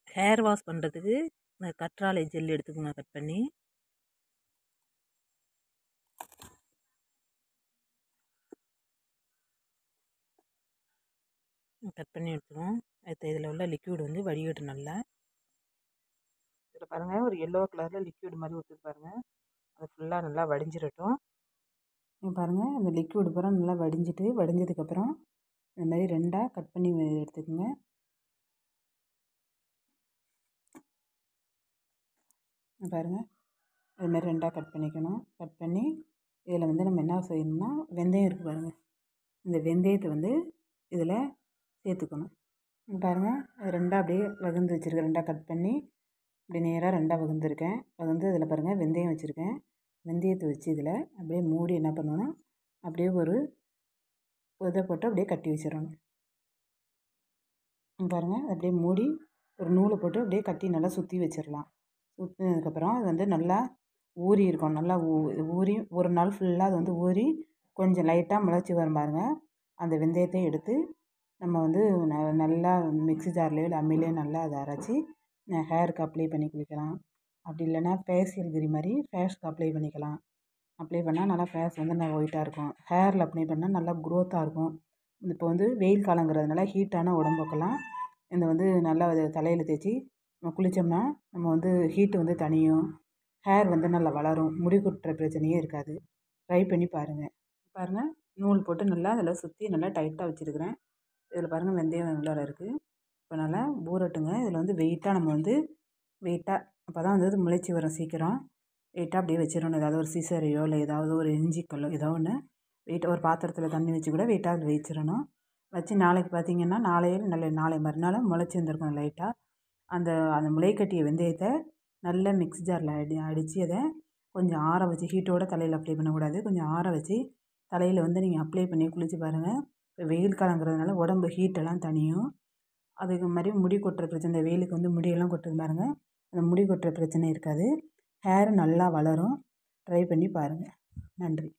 hair wash பண்ணுறதுக்கு இந்த கற்றாழை ஜெல் எடுத்துக்கோங்க கட் பண்ணி கட் பண்ணி எடுத்துக்கோம் அடுத்து இதில் உள்ள லிக்யூட் வந்து வடிகட்டும் நல்லா இதில் பாருங்கள் ஒரு எல்லோ கலரில் லிக்யூட் மாதிரி ஊற்றி பாருங்கள் அது ஃபுல்லாக நல்லா வடிஞ்சிடட்டும் இங்க பாருங்கள் அந்த லிக்யூடு பூரா நல்லா வடிஞ்சிட்டு வடிஞ்சதுக்கப்புறம் இந்த மாதிரி ரெண்டாக கட் பண்ணி எடுத்துக்கோங்க இங்க பாருங்கள் இது மாதிரி ரெண்டாக கட் பண்ணிக்கணும் கட் பண்ணி இதில் வந்து நம்ம என்ன செய்யணும்னா வெந்தயம் இருக்குது பாருங்கள் இந்த வெந்தயத்தை வந்து இதில் சேர்த்துக்கணும் இங்க பாருங்கள் அது ரெண்டாக அப்படியே வகுந்து வச்சுருக்கேன் ரெண்டாக கட் பண்ணி இப்படி நேராக ரெண்டாக வகுந்துருக்கேன் வகுந்து இதில் பாருங்கள் வெந்தயம் வச்சுருக்கேன் வெந்தயத்தை வச்சு இதில் அப்படியே மூடி என்ன பண்ணணும் அப்படியே ஒரு இதை போட்டு அப்படியே கட்டி வச்சிடணும் இங்க பாருங்கள் அது அப்படியே மூடி ஒரு நூலை போட்டு அப்படியே கட்டி நல்லா சுற்றி வச்சிடலாம் சுற்றினதுக்கப்புறம் அது வந்து நல்லா ஊறி இருக்கும் நல்லா ஊ ஊறி ஒரு நாள் ஃபுல்லாக அது வந்து ஊறி கொஞ்சம் லைட்டாக முளைச்சி வரும் பாருங்க அந்த வெந்தயத்தை எடுத்து நம்ம வந்து ந நல்லா மிக்ஸி ஜார்லேயோ இல்லை அம்மிலேயோ நல்லா அதை அரைச்சி ஹேருக்கு அப்ளை பண்ணி குளிக்கலாம் அப்படி இல்லைன்னா ஃபேஷியல் கிரி மாதிரி ஃபேஸ்க்கு அப்ளை பண்ணிக்கலாம் அப்ளை பண்ணால் நல்லா ஃபேஸ் வந்து நல்லா ஒயிட்டாக இருக்கும் ஹேரில் அப்ளை பண்ணால் நல்லா க்ரோத்தாக இருக்கும் இப்போ வந்து வெயில் காலங்கிறதுனால ஹீட்டான உடம்புக்கெல்லாம் இந்த வந்து நல்லா அது தலையில் தேய்ச்சி நம்ம குளித்தோம்னா நம்ம வந்து ஹீட்டு வந்து தணியும் ஹேர் வந்து நல்லா வளரும் முடி கொட்டுற பிரச்சனையே இருக்காது ட்ரை பண்ணி பாருங்கள் பாருங்கள் நூல் போட்டு நல்லா அதில் சுற்றி நல்லா டைட்டாக வச்சுருக்கிறேன் இதில் பாருங்கள் வெந்தயம் உள்ளார இருக்குது இப்போ நல்லா ஊறட்டுங்க இதில் வந்து வெயிட்டாக நம்ம வந்து வெயிட்டாக அப்போ தான் வந்து இது முளைச்சி வரும் சீக்கிரம் வெயிட்டாக அப்படியே வச்சிடணும் ஏதாவது ஒரு சீசரையோ இல்லை ஏதாவது ஒரு இஞ்சிக்கல்லோ ஏதோ ஒன்று வெயிட்டாக ஒரு பாத்திரத்தில் தண்ணி வச்சு கூட வெயிட்டாக அதில் வச்சிடணும் வச்சு நாளைக்கு பார்த்தீங்கன்னா நாளையே நல்ல நாளை மறுநாள் முளைச்சி வந்திருக்கும் லைட்டாக அந்த அந்த முளைக்கட்டிய வெந்தயத்தை நல்ல மிக்ஸி ஜாரில் அடி அடித்து அதை கொஞ்சம் ஆற வச்சு ஹீட்டோட தலையில் அப்ளை பண்ணக்கூடாது கொஞ்சம் ஆற வச்சு தலையில் வந்து நீங்கள் அப்ளை பண்ணி குளித்து பாருங்கள் இப்போ வெயில் காலங்கிறதுனால உடம்பு ஹீட்டெல்லாம் தணியும் அதுக்கு மாதிரி முடி கொட்டுற பிரச்சனை இந்த வெயிலுக்கு வந்து முடியெல்லாம் கொட்டுது பாருங்கள் அந்த முடி கொட்டுற பிரச்சனை இருக்காது ஹேர் நல்லா வளரும் ட்ரை பண்ணி பாருங்கள் நன்றி